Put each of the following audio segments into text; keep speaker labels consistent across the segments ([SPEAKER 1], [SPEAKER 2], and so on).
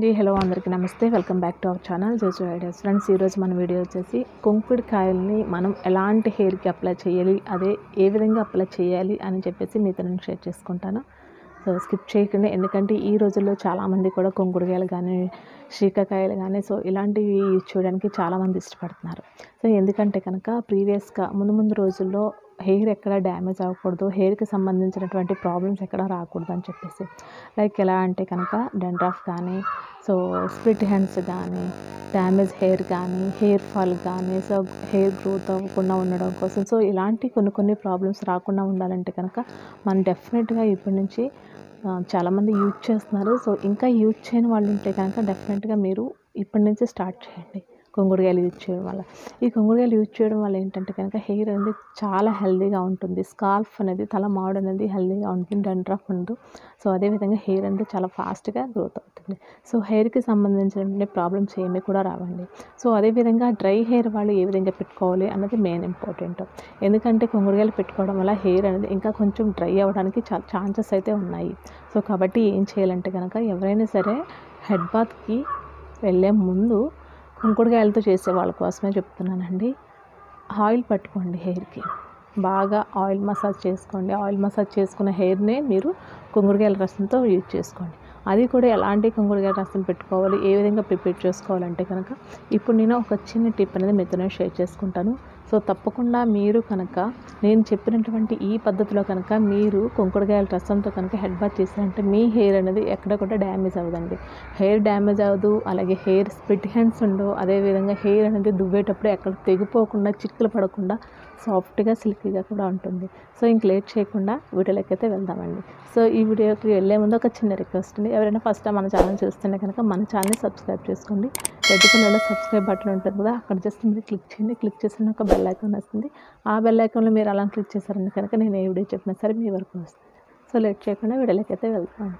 [SPEAKER 1] అండి హలో అందరికీ నమస్తే welcome back to our channel Jojo ideas friends ఈరోజు మన వీడియో వచ్చేసి కుంకుడు కాయల్ని మనం ఎలాంటి హెయిర్కి అప్లై చేయాలి అదే ఏ విధంగా అప్లై చేయాలి అని చెప్పేసి మీతో నేను షేర్ చేసుకుంటాను సో స్కిప్ చేయకండి ఎందుకంటే ఈ రోజుల్లో చాలామంది కూడా కుంకుడుకాయలు కానీ శీకాకాయలు కానీ సో ఇలాంటివి యూజ్ చేయడానికి చాలామంది ఇష్టపడుతున్నారు సో ఎందుకంటే కనుక ప్రీవియస్గా ముందు ముందు రోజుల్లో హెయిర్ ఎక్కడ డ్యామేజ్ అవ్వకూడదు హెయిర్కి సంబంధించినటువంటి ప్రాబ్లమ్స్ ఎక్కడ రాకూడదు అని చెప్పేసి లైక్ ఎలా అంటే కనుక డెండ్రాఫ్ కానీ సో స్ప్లిట్ హ్యాండ్స్ కానీ డ్యామేజ్ హెయిర్ కానీ హెయిర్ ఫాల్ కానీ సో హెయిర్ గ్రోత్ అవ్వకుండా ఉండడం కోసం సో ఇలాంటి కొన్ని కొన్ని ప్రాబ్లమ్స్ రాకుండా ఉండాలంటే కనుక మనం డెఫినెట్గా ఇప్పటి నుంచి ఆ, చాలామంది యూజ్ చేస్తున్నారు సో ఇంకా యూజ్ చేయని వాళ్ళు ఉంటే కనుక డెఫినెట్గా మీరు ఇప్పటి నుంచి స్టార్ట్ చేయండి కొంగుడుగాయలు యూజ్ చేయడం వల్ల ఈ కొంగుడుగాయలు యూజ్ చేయడం వల్ల ఏంటంటే కనుక హెయిర్ అనేది చాలా హెల్దీగా ఉంటుంది స్కాల్ఫ్ అనేది తల మాడు అనేది హెల్దీగా ఉంటుంది డండ్రఫ్ ఉండదు సో అదేవిధంగా హెయిర్ అనేది చాలా ఫాస్ట్గా గ్రోత్ అవుతుంది సో హెయిర్కి సంబంధించిన ప్రాబ్లమ్స్ ఏమీ కూడా రావండి సో అదేవిధంగా డ్రై హెయిర్ వాళ్ళు ఏ విధంగా పెట్టుకోవాలి అన్నది మెయిన్ ఇంపార్టెంట్ ఎందుకంటే కొంగుడుగాయలు పెట్టుకోవడం వల్ల హెయిర్ అనేది ఇంకా కొంచెం డ్రై అవ్వడానికి చాలా ఛాన్సెస్ అయితే ఉన్నాయి సో కాబట్టి ఏం చేయాలంటే కనుక ఎవరైనా సరే హెడ్ బాత్కి వెళ్ళే ముందు కుంకుడుకాయలతో చేసే వాళ్ళ కోసమే చెప్తున్నానండి ఆయిల్ పట్టుకోండి హెయిర్కి బాగా ఆయిల్ మసాజ్ చేసుకోండి ఆయిల్ మసాజ్ చేసుకున్న హెయిర్నే మీరు కుంకుడుకాయల రసంతో యూజ్ చేసుకోండి అది కూడా ఎలాంటి కుంకుడుకాయల రసం పెట్టుకోవాలి ఏ విధంగా ప్రిపేర్ చేసుకోవాలంటే కనుక ఇప్పుడు నేను ఒక చిన్న టిప్ అనేది మీతోనే షేర్ చేసుకుంటాను సో తప్పకుండా మీరు కనుక నేను చెప్పినటువంటి ఈ పద్ధతిలో కనుక మీరు కుంకుడుకాయల రసంతో కనుక హెడ్ బాత్ చేశారంటే మీ హెయిర్ అనేది ఎక్కడ కూడా డ్యామేజ్ అవ్వదండి హెయిర్ డ్యామేజ్ అవ్వదు అలాగే హెయిర్ స్ప్లిట్ హ్యాండ్స్ ఉండవు అదేవిధంగా హెయిర్ అనేది దువ్వేటప్పుడు ఎక్కడ తెగిపోకుండా చిక్కులు పడకుండా సాఫ్ట్గా సిల్కీగా కూడా ఉంటుంది సో ఇంక లేట్ చేయకుండా వీడియోలోకి అయితే వెళ్దామండి సో ఈ వీడియోకి వెళ్ళే ముందు ఒక చిన్న రిక్వెస్ట్ అండి ఎవరైనా ఫస్ట్ టైం మన ఛానల్ చూస్తుంటే కనుక మన ఛానల్ని సబ్స్క్రైబ్ చేసుకోండి రెడ్ కలర్లో సబ్స్క్రైబ్ బటన్ ఉంటుంది కదా అక్కడ జస్ట్ మీరు క్లిక్ చేయండి క్లిక్ చేసిన ఒక బెల్ ఐకాన్ వస్తుంది ఆ బెల్ ఐకాన్లో మీరు అలా క్లిక్ చేశారని కనుక నేను ఏ వీడియో చెప్పినా సరే మీ వరకు వస్తుంది సో లేట్ చేయకుండా వీడియోలోకి అయితే వెళ్తామండి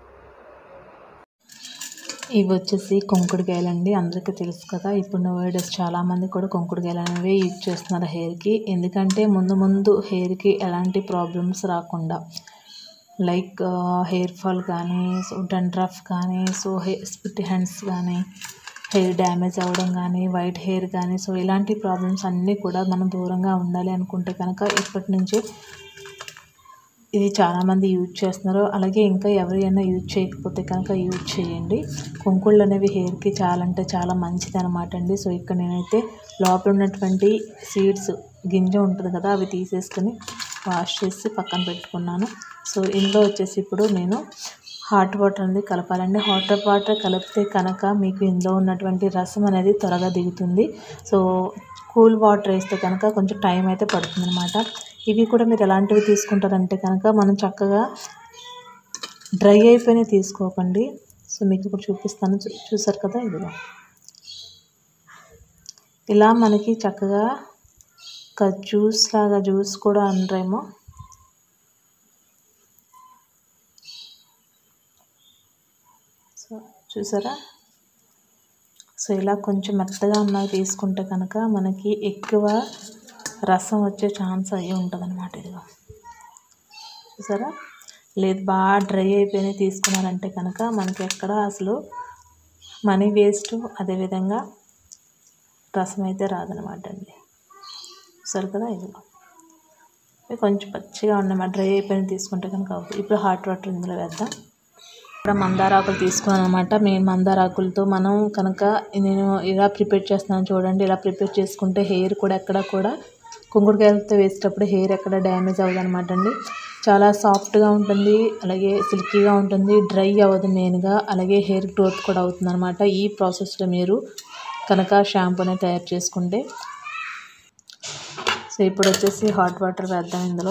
[SPEAKER 1] ఇవి వచ్చేసి కొంకుడుకాయలు అండి అందరికీ తెలుసు కదా ఇప్పుడు వేడస్ చాలామంది కూడా కొంకుడుకాయలు అనేవి యూజ్ చేస్తున్నారు హెయిర్కి ఎందుకంటే ముందు ముందు హెయిర్కి ఎలాంటి ప్రాబ్లమ్స్ రాకుండా లైక్ హెయిర్ ఫాల్ కానీ సో డండ్రఫ్ కానీ సో హెయిర్ స్పిట్ హ్యాండ్స్ కానీ హెయిర్ డ్యామేజ్ అవ్వడం కానీ వైట్ హెయిర్ కానీ సో ఇలాంటి ప్రాబ్లమ్స్ అన్నీ కూడా మనం దూరంగా ఉండాలి అనుకుంటే కనుక ఇప్పటి నుంచి ఇది చాలామంది యూజ్ చేస్తున్నారు అలాగే ఇంకా ఎవరైనా యూజ్ చేయకపోతే కనుక యూజ్ చేయండి కుంకుళ్ళు అనేవి హెయిర్కి చాలా అంటే చాలా మంచిది అనమాట అండి సో ఇక్కడ నేనైతే లోపల ఉన్నటువంటి సీడ్స్ గింజ ఉంటుంది కదా అవి తీసేసుకొని వాష్ చేసి పక్కన పెట్టుకున్నాను సో ఇందులో వచ్చేసి ఇప్పుడు నేను హాట్ వాటర్ అనేది కలపాలండి హాట్ వాటర్ కలిపితే కనుక మీకు ఇందులో ఉన్నటువంటి రసం అనేది త్వరగా దిగుతుంది సో కూల్ వాటర్ వేస్తే కనుక కొంచెం టైం అయితే పడుతుంది అనమాట ఇవి కూడా మీరు ఎలాంటివి తీసుకుంటారంటే కనుక మనం చక్కగా డ్రై అయిపోయినాయి తీసుకోకండి సో మీకు ఇప్పుడు చూపిస్తాను చూ- చూసారు కదా ఇదిగో ఇలా మనకి చక్కగా ఒక జ్యూస్ లాగా జ్యూస్ కూడా అనరేమో సో చూసారా సో ఇలా కొంచెం మెత్తగా ఉన్నవి తీసుకుంటే కనుక మనకి ఎక్కువ రసం వచ్చే ఛాన్స్ అయ్యి ఉంటుంది అనమాట ఇదిగో చూసారా లేదు బాగా డ్రై అయిపోయినాయి తీసుకున్నారంటే కనుక మనకి ఎక్కడ అసలు మనీ వేస్ట్ అదేవిధంగా రసం అయితే రాదనమాట అండి చూసారు కదా ఇదిగో ఇవి కొంచెం పచ్చిగా ఉన్నమాట డ్రై అయిపోయిన తీసుకుంటే కనుక అవుతుంది ఇప్పుడు హాట్ వాటర్ ఇందులో వేద్దాం ఇక్కడ మందార ఆకులు తీసుకున్నాను అనమాట మెయిన్ మందార ఆకులతో మనం కనుక నేను ఇలా ప్రిపేర్ చేస్తున్నాను చూడండి ఇలా ప్రిపేర్ చేసుకుంటే హెయిర్ కూడా ఎక్కడ కూడా కుంకుడుకాయలతో వేసేటప్పుడు హెయిర్ ఎక్కడ డ్యామేజ్ అవ్వదు అనమాట అండి చాలా సాఫ్ట్గా ఉంటుంది అలాగే సిల్కీగా ఉంటుంది డ్రై అవ్వదు మెయిన్గా అలాగే హెయిర్ గ్రోత్ కూడా అవుతుంది అనమాట ఈ ప్రాసెస్లో మీరు కనుక షాంపూని తయారు చేసుకుంటే సో ఇప్పుడు వచ్చేసి హాట్ వాటర్ వేద్దాం ఇందులో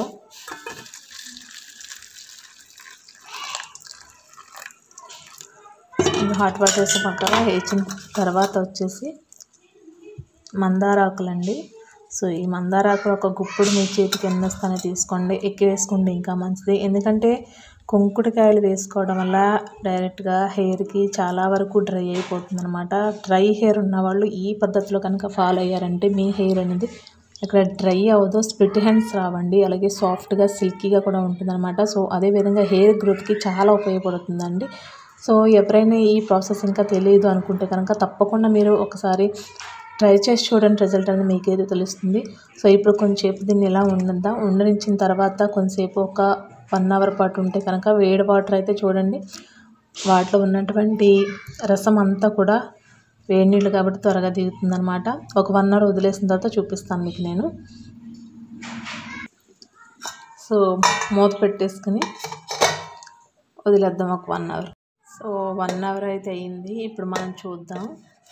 [SPEAKER 1] ఇది హాట్ వాటర్ వేసిన పక్కన వేసిన తర్వాత వచ్చేసి మందార ఆకులండి సో ఈ మందార ఆకులు ఒక గుప్పుడు మీ చేతికి ఎన్ని వస్తానో తీసుకోండి ఎక్కువ వేసుకోండి ఇంకా మంచిది ఎందుకంటే కుంకుడుకాయలు వేసుకోవడం వల్ల డైరెక్ట్గా హెయిర్కి చాలా వరకు డ్రై అయిపోతుంది అనమాట డ్రై హెయిర్ ఉన్న వాళ్ళు ఈ పద్ధతిలో కనుక ఫాలో అయ్యారంటే మీ హెయిర్ అనేది ఇక్కడ డ్రై అవ్వదు స్ప్లిట్ హ్యాండ్స్ రావండి అలాగే సాఫ్ట్గా సిల్కీగా కూడా ఉంటుందన్నమాట సో అదేవిధంగా హెయిర్ గ్రోత్కి చాలా ఉపయోగపడుతుందండి సో ఎవరైనా ఈ ప్రాసెస్ ఇంకా తెలియదు అనుకుంటే కనుక తప్పకుండా మీరు ఒకసారి ట్రై చేసి చూడండి రిజల్ట్ అనేది మీకేదో తెలుస్తుంది సో ఇప్పుడు కొంచెంసేపు దీన్ని ఇలా ఉండద్దాం ఉండనిచ్చిన తర్వాత కొంతసేపు ఒక వన్ అవర్ పాటు ఉంటే కనుక వేడి వాటర్ అయితే చూడండి వాటిలో ఉన్నటువంటి రసం అంతా కూడా వేడి నీళ్ళు కాబట్టి త్వరగా దిగుతుంది అనమాట ఒక వన్ అవర్ వదిలేసిన తర్వాత చూపిస్తాను మీకు నేను సో మూత పెట్టేసుకుని వదిలేద్దాం ఒక one hour so one hour అయితే అయింది ఇప్పుడు మనం చూద్దాం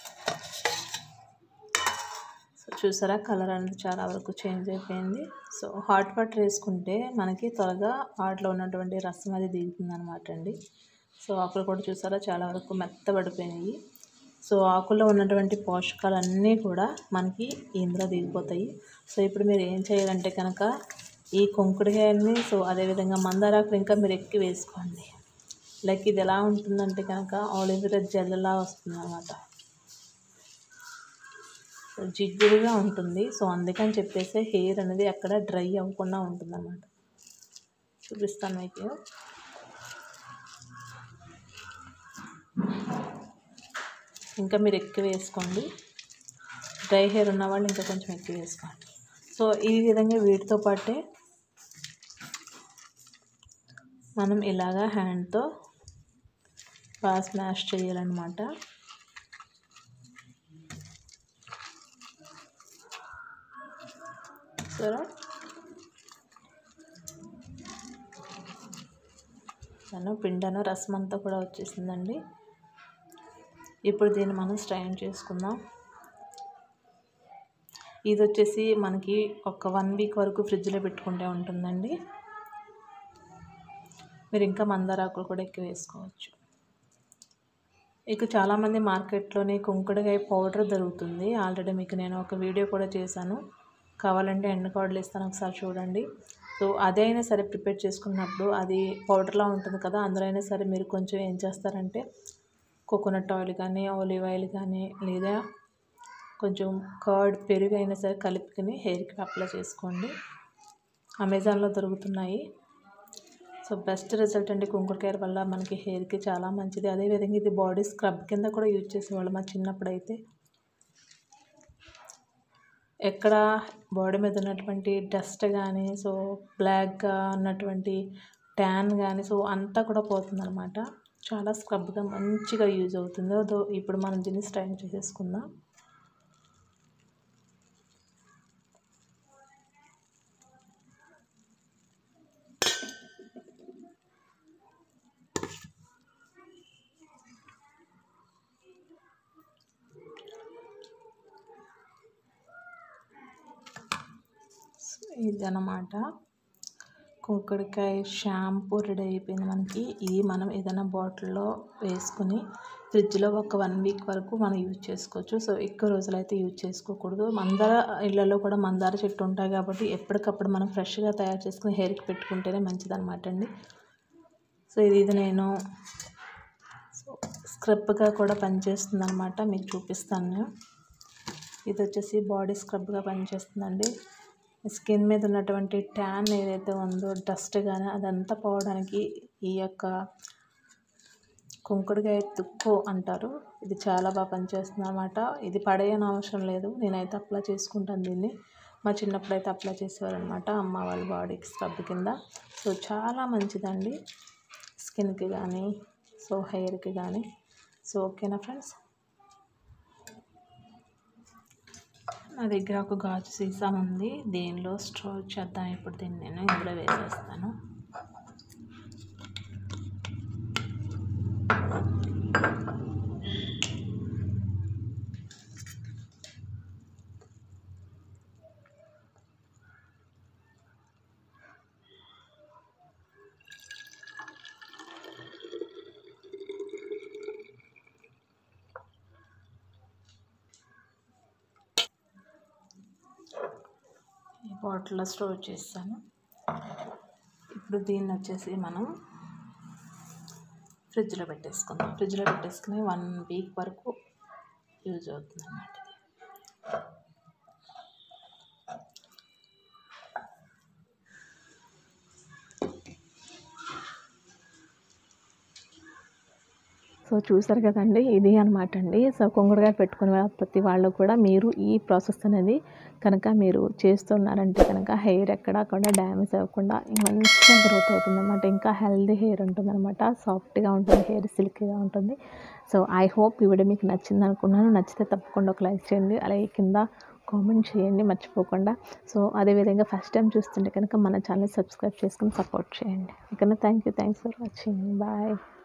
[SPEAKER 1] సో చూసారా కలర్ అనేది చాలా వరకు చేంజ్ అయిపోయింది సో హాట్ వాటర్ వేసుకుంటే మనకి త్వరగా వాటిలో ఉన్నటువంటి రసం అది దిగుతుంది అనమాట అండి సో ఆకులు కూడా చూసారా చాలా వరకు మెత్తబడిపోయినాయి సో ఆకుల్లో ఉన్నటువంటి పోషకాలన్నీ కూడా మనకి ఇందులో దిగిపోతాయి సో ఇప్పుడు మీరు ఏం చేయాలంటే కనుక ఈ కుంకుడుకాయల్ని సో అదేవిధంగా మందారాకులు ఇంకా మీరు ఎక్కి వేసుకోండి లైక్ ఇది ఎలా ఉంటుందంటే కనుక ఆలివేరా జెల్లా వస్తుంది అనమాట జిగ్గుడుగా ఉంటుంది సో అందుకని చెప్పేసి హెయిర్ అనేది అక్కడ డ్రై అవ్వకుండా ఉంటుంది అన్నమాట చూపిస్తాను మీకు ఇంకా మీరు ఎక్కువ వేసుకోండి డ్రై హెయిర్ ఉన్న వాళ్ళు ఇంకా కొంచెం ఎక్కువ వేసుకోండి సో ఈ విధంగా వీటితో పాటే మనం ఇలాగా హ్యాండ్తో బాగా స్మాష్ చేయాలన్నమాట సరే నేను పిండను రసం అంతా కూడా వచ్చేసిందండి ఇప్పుడు దీన్ని మనం స్ట్రైన్ చేసుకుందాం ఇది వచ్చేసి మనకి ఒక వన్ వీక్ వరకు ఫ్రిడ్జ్లో పెట్టుకుంటే ఉంటుందండి మీరు ఇంకా మందారాకులు కూడా ఎక్కువ వేసుకోవచ్చు ఇక చాలామంది మార్కెట్లోని కుంకుడుకాయ పౌడర్ దొరుకుతుంది ఆల్రెడీ మీకు నేను ఒక వీడియో కూడా చేశాను కావాలంటే ఎండ్ కార్డులు ఇస్తాను ఒకసారి చూడండి సో అదే అయినా సరే ప్రిపేర్ చేసుకున్నప్పుడు అది పౌడర్లా ఉంటుంది కదా అందులో అయినా సరే మీరు కొంచెం ఏం చేస్తారంటే కోకోనట్ ఆయిల్ కానీ ఆలివ్ ఆయిల్ కానీ లేదా కొంచెం కర్డ్ పెరుగు అయినా సరే కలుపుకొని హెయిర్కి అప్లై చేసుకోండి అమెజాన్లో దొరుకుతున్నాయి సో బెస్ట్ రిజల్ట్ అండి కుంకుడుకాయ వల్ల మనకి హెయిర్కి చాలా మంచిది అదేవిధంగా ఇది బాడీ స్క్రబ్ కింద కూడా యూజ్ చేసేవాళ్ళం మా చిన్నప్పుడు అయితే ఎక్కడ బాడీ మీద ఉన్నటువంటి డస్ట్ కానీ సో బ్లాక్గా ఉన్నటువంటి ట్యాన్ కానీ సో అంతా కూడా పోతుందన్నమాట చాలా స్క్రబ్గా మంచిగా యూజ్ అవుతుంది అదో ఇప్పుడు మనం దీన్ని స్టైన్ చేసేసుకుందాం ఇదన్నమాట కుంకుడుకాయ షాంపూ రెడీ అయిపోయింది మనకి ఇది మనం ఏదైనా బాటిల్లో వేసుకుని ఫ్రిడ్జ్లో ఒక వన్ వీక్ వరకు మనం యూజ్ చేసుకోవచ్చు సో ఎక్కువ రోజులు అయితే యూజ్ చేసుకోకూడదు మందార ఇళ్ళలో కూడా మందార చెట్టు ఉంటాయి కాబట్టి ఎప్పటికప్పుడు మనం ఫ్రెష్గా తయారు చేసుకుని హెయిర్కి పెట్టుకుంటేనే మంచిది అనమాట అండి సో ఇది ఇది నేను సో స్క్రబ్గా కూడా పనిచేస్తుంది అనమాట మీకు చూపిస్తాను నేను ఇది వచ్చేసి బాడీ స్క్రబ్గా పనిచేస్తుందండి స్కిన్ మీద ఉన్నటువంటి ట్యాన్ ఏదైతే ఉందో డస్ట్ కానీ అదంతా పోవడానికి ఈ యొక్క కుంకుడుకాయ తుక్కు అంటారు ఇది చాలా బాగా పనిచేస్తుంది అనమాట ఇది పడేయని అవసరం లేదు నేనైతే అప్లై చేసుకుంటాను దీన్ని మా చిన్నప్పుడు అయితే అప్లై చేసేవారు అనమాట అమ్మ వాళ్ళ బాడీకి స్క్రబ్ కింద సో చాలా మంచిదండి స్కిన్కి కానీ సో హెయిర్కి కానీ సో ఓకేనా ఫ్రెండ్స్ నా దగ్గర ఒక గాజు సీసా ఉంది దీనిలో స్ట్రో చేద్దాం ఇప్పుడు దీన్ని నేను ఇందులో వేసేస్తాను ఈ బాటిల్లో స్టోర్ చేస్తాను ఇప్పుడు దీన్ని వచ్చేసి మనం ఫ్రిడ్జ్లో పెట్టేసుకుందాం ఫ్రిడ్జ్లో పెట్టేసుకుని వన్ వీక్ వరకు యూజ్ అవుతుంది అన్నమాట ఇది సో చూసారు కదండి ఇది అనమాట అండి సో కొంగుడుగా పెట్టుకునే వా- ప్రతి వాళ్ళు కూడా మీరు ఈ ప్రాసెస్ అనేది కనుక మీరు చేస్తున్నారంటే కనుక హెయిర్ ఎక్కడ కూడా డ్యామేజ్ అవ్వకుండా మంచిగా గ్రోత్ అవుతుంది అనమాట ఇంకా హెల్దీ హెయిర్ ఉంటుంది అనమాట సాఫ్ట్గా ఉంటుంది హెయిర్ సిల్కీగా ఉంటుంది సో ఐ హోప్ ఈ వీడియో మీకు నచ్చింది అనుకున్నాను నచ్చితే తప్పకుండా ఒక లైక్ చేయండి అలాగే కింద కామెంట్ చేయండి మర్చిపోకుండా సో అదేవిధంగా ఫస్ట్ టైం చూస్తుంటే కనుక మన ఛానల్ సబ్స్క్రైబ్ చేసుకుని సపోర్ట్ చేయండి ఓకేనా thank you thanks for watching bye